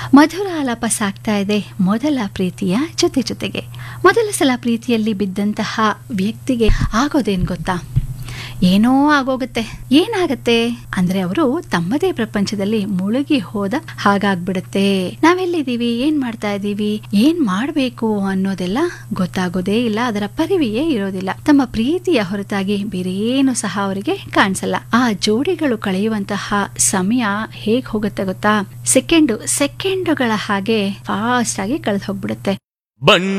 ಮಧುರ ಆಲಾಪ ಸಾಗ್ತಾ ಇದೆ ಮೊದಲ ಪ್ರೀತಿಯ ಜೊತೆ ಜೊತೆಗೆ ಮೊದಲ ಸಲ ಪ್ರೀತಿಯಲ್ಲಿ ಬಿದ್ದಂತಹ ವ್ಯಕ್ತಿಗೆ ಆಗೋದೇನ್ ಗೊತ್ತಾ ಏನೋ ಆಗೋಗುತ್ತೆ ಏನಾಗತ್ತೆ ಅಂದ್ರೆ ಅವರು ತಮ್ಮದೇ ಪ್ರಪಂಚದಲ್ಲಿ ಮುಳುಗಿ ಹೋದ ಹಾಗಾಗ್ಬಿಡುತ್ತೆ ನಾವೆಲ್ಲಿದ್ದೀವಿ ಏನ್ ಮಾಡ್ತಾ ಇದ್ದೀವಿ ಏನ್ ಮಾಡ್ಬೇಕು ಅನ್ನೋದೆಲ್ಲ ಗೊತ್ತಾಗೋದೇ ಇಲ್ಲ ಅದರ ಪರಿವೆಯೇ ಇರೋದಿಲ್ಲ ತಮ್ಮ ಪ್ರೀತಿಯ ಹೊರತಾಗಿ ಬೇರೆ ಏನು ಸಹ ಅವರಿಗೆ ಕಾಣಿಸಲ್ಲ ಆ ಜೋಡಿಗಳು ಕಳೆಯುವಂತಹ ಸಮಯ ಹೇಗ್ ಹೋಗುತ್ತೆ ಗೊತ್ತಾ ಸೆಕೆಂಡು ಸೆಕೆಂಡುಗಳ ಹಾಗೆ ಫಾಸ್ಟ್ ಆಗಿ ಕಳೆದು ಹೋಗ್ಬಿಡುತ್ತೆ ಬಣ್ಣ